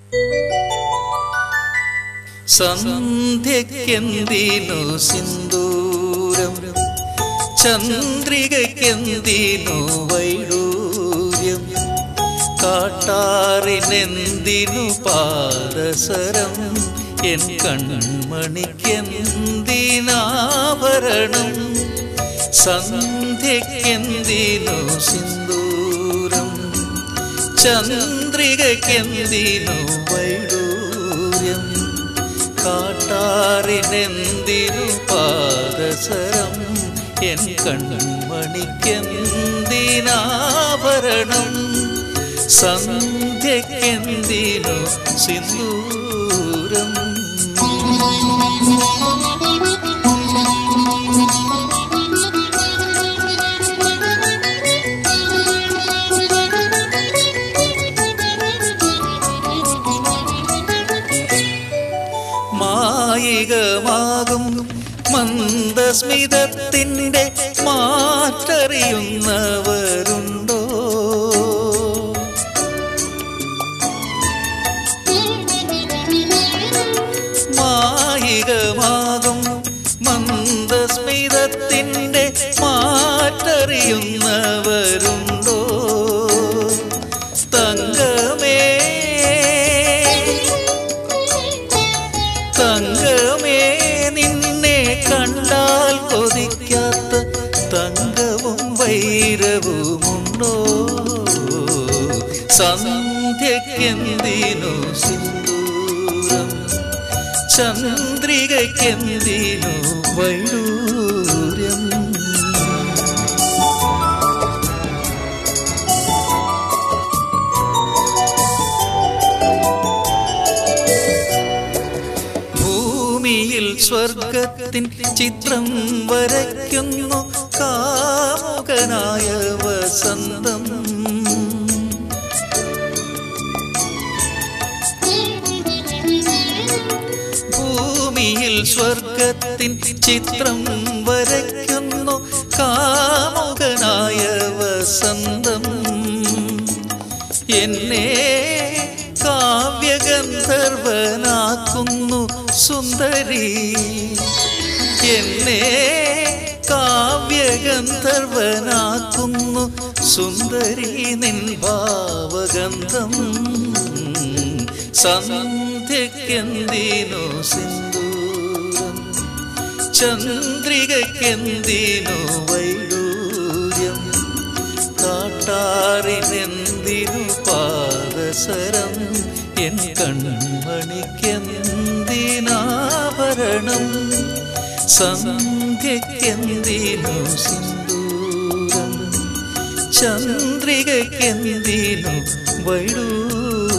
സന്ധ്യക്കെന്തിനു സിന്ദൂരം ചന്ദ്രികയ്ക്കെന്തിനു വൈഡൂര്യം കാട്ടാറിനെന്തിനു പാദസരം എൻ കൺമണിക്കെന്തിനാഭരണം സന്ധ്യക്കെന്തിനു സിന്ദൂരം ചന്ദ്രികയ്ക്കെന്തിനു വൈഡൂര്യം കാട്ടാറിനെന്തിനു പാദസരം എൻ കൺമണിക്കെന്തിനാഭരണം സന്ധ്യക്കെന്തിനു സിന്ദൂരം മായികമാകും മന്ദസ്മിതത്തിൻ്റെ മാറ്ററിയുന്നവരുണ്ടോ മായികമാകും മന്ദസ്മിതത്തിൻ്റെ മാറ്ററിയുന്നവരുണ്ടോ തങ്കമേ തങ്കമേ നിന്നെ കണ്ടാൽ കൊതിക്കാത്ത തങ്കവും വൈരവുമുണ്ടോ സന്ധ്യക്കെന്തിനു സിന്ദൂരം ചന്ദ്രികയ്ക്കെന്തിനു വൈഡൂര്യം ഭൂമിയിൽ സ്വർഗത്തിൻ ചിത്രം വരയ്ക്കുന്നു കാമുകനായ വസന്തം ഭൂമിയിൽ സ്വർഗത്തിൻ ചിത്രം വരയ്ക്കുന്നു കാമുകനായ വസന്തം എന്നെ കാവ്യഗന്ധർവനാക്കുന്നു സുന്ദരി എന്നെ കാവ്യഗന്ധർവനാക്കുന്നു സുന്ദരി നിൻ ഭാവഗന്ധം സന്ധ്യക്കെന്തിനു സിന്ദൂരം ചന്ദ്രികയ്ക്കെന്തിനു വൈഡൂര്യം കാട്ടാറിനെന്തിനു പാദസരം എൻ കൺമണിക്കെന്തിനാഭരണം സന്ധ്യക്കെന്തിനു സിന്ദൂരം ചന്ദ്രികയ്ക്കെന്തിനു വൈഡൂര്യം